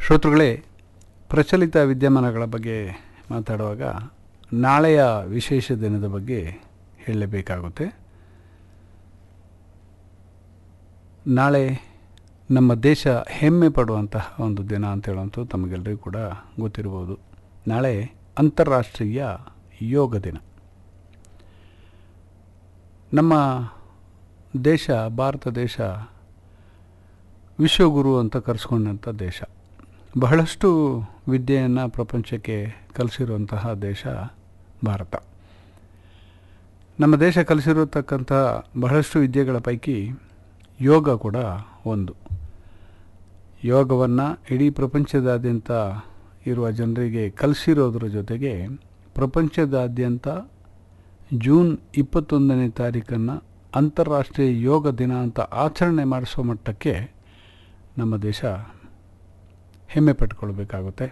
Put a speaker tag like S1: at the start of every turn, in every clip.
S1: ಶ್ರೋತೃಗಳೇ ಪ್ರಚಲಿತ ವಿದ್ಯಮಾನಗಳ ಬಗ್ಗೆ ಮಾತಾಡುವಾಗ ನಾಳೆಯ ವಿಶೇಷ ದಿನದ ಬಗ್ಗೆ ಹೇಳಲೇಬೇಕಾಗುತ್ತೆ ನಾಳೆ ನಮ್ಮ ದೇಶ ಹೆಮ್ಮೆ ಪಡುವಂತಹ ಒಂದು ದಿನ ಅಂತ ಹೇಳುವಂಥದ್ದು ತಮಗೆಲ್ಲರಿಗೂ ಕೂಡ ಗೊತ್ತಿರ್ಬೋದು ನಾಳೆ ಅಂತಾರಾಷ್ಟ್ರೀಯ ಯೋಗ ದಿನ ನಮ್ಮ ದೇಶ ಭಾರತ ದೇಶ ವಿಶ್ವಗುರು ಅಂತ ಕರೆಸ್ಕೊಂಡಂಥ ದೇಶ ಬಹಳಷ್ಟು ವಿದ್ಯೆಯನ್ನು ಪ್ರಪಂಚಕ್ಕೆ ಕಲಿಸಿರುವಂತಹ ದೇಶ ಭಾರತ ನಮ್ಮ ದೇಶ ಕಲಿಸಿರತಕ್ಕಂಥ ಬಹಳಷ್ಟು ವಿದ್ಯೆಗಳ ಪೈಕಿ ಯೋಗ ಕೂಡ ಒಂದು ಯೋಗವನ್ನು ಇಡೀ ಪ್ರಪಂಚದಾದ್ಯಂತ ಇರುವ ಜನರಿಗೆ ಕಲಿಸಿರೋದ್ರ ಜೊತೆಗೆ ಪ್ರಪಂಚದಾದ್ಯಂತ ಜೂನ್ ಇಪ್ಪತ್ತೊಂದನೇ ತಾರೀಕನ್ನು ಅಂತಾರಾಷ್ಟ್ರೀಯ ಯೋಗ ದಿನ ಅಂತ ಆಚರಣೆ ಮಾಡಿಸೋ ಮಟ್ಟಕ್ಕೆ ನಮ್ಮ ದೇಶ ಹೆಮ್ಮೆ ಪಟ್ಕೊಳ್ಬೇಕಾಗುತ್ತೆ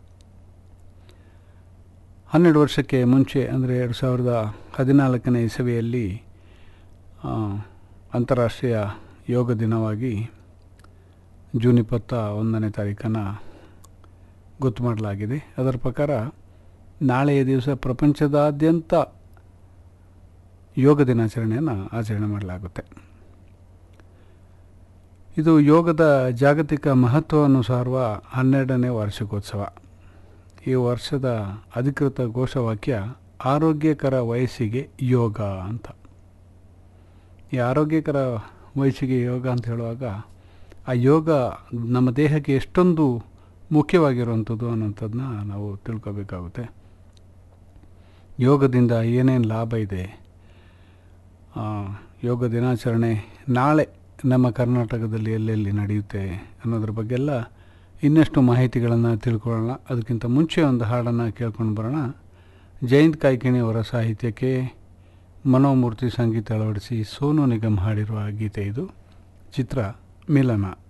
S1: ಹನ್ನೆರಡು ವರ್ಷಕ್ಕೆ ಮುಂಚೆ ಅಂದರೆ ಎರಡು ಸಾವಿರದ ಹದಿನಾಲ್ಕನೇ ಇಸವಿಯಲ್ಲಿ ಆ, ಅಂತಾರಾಷ್ಟ್ರೀಯ ಯೋಗ ದಿನವಾಗಿ ಜೂನ್ ಇಪ್ಪತ್ತ ಒಂದನೇ ತಾರೀಕನ್ನು ಗೊತ್ತು ಮಾಡಲಾಗಿದೆ ಅದರ ಪ್ರಕಾರ ನಾಳೆಯ ದಿವಸ ಪ್ರಪಂಚದಾದ್ಯಂತ ಯೋಗ ದಿನಾಚರಣೆಯನ್ನು ಆಚರಣೆ ಮಾಡಲಾಗುತ್ತೆ ಇದು ಯೋಗದ ಜಾಗತಿಕ ಮಹತ್ವವನ್ನು ಸಾರುವ ಹನ್ನೆರಡನೇ ವಾರ್ಷಿಕೋತ್ಸವ ಈ ವರ್ಷದ ಅಧಿಕೃತ ಘೋಷವಾಕ್ಯ ಆರೋಗ್ಯಕರ ವಯಸ್ಸಿಗೆ ಯೋಗ ಅಂತ ಈ ಆರೋಗ್ಯಕರ ವಯಸ್ಸಿಗೆ ಯೋಗ ಅಂತ ಹೇಳುವಾಗ ಆ ಯೋಗ ನಮ್ಮ ದೇಹಕ್ಕೆ ಎಷ್ಟೊಂದು ಮುಖ್ಯವಾಗಿರುವಂಥದ್ದು ಅನ್ನೋಂಥದ್ದನ್ನ ನಾವು ತಿಳ್ಕೋಬೇಕಾಗುತ್ತೆ ಯೋಗದಿಂದ ಏನೇನು ಲಾಭ ಇದೆ ಆ, ಯೋಗ ದಿನಾಚರಣೆ ನಾಳೆ ನಮ್ಮ ಕರ್ನಾಟಕದಲ್ಲಿ ಎಲ್ಲೆಲ್ಲಿ ನಡೆಯುತ್ತೆ ಅನ್ನೋದ್ರ ಬಗ್ಗೆಲ್ಲ ಇನ್ನಷ್ಟು ಮಾಹಿತಿಗಳನ್ನು ತಿಳ್ಕೊಳ್ಳೋಣ ಅದಕ್ಕಿಂತ ಮುಂಚೆ ಒಂದು ಹಾಡನ್ನು ಕೇಳ್ಕೊಂಡು ಬರೋಣ ಜಯಂತ್ ಕಾಯ್ಕಿಣಿ ಅವರ ಸಾಹಿತ್ಯಕ್ಕೆ ಮನೋಮೂರ್ತಿ ಸಂಗೀತ ಅಳವಡಿಸಿ ಸೋನು ನಿಗಮ್ ಹಾಡಿರುವ ಗೀತೆ ಇದು ಚಿತ್ರ ಮಿಲನ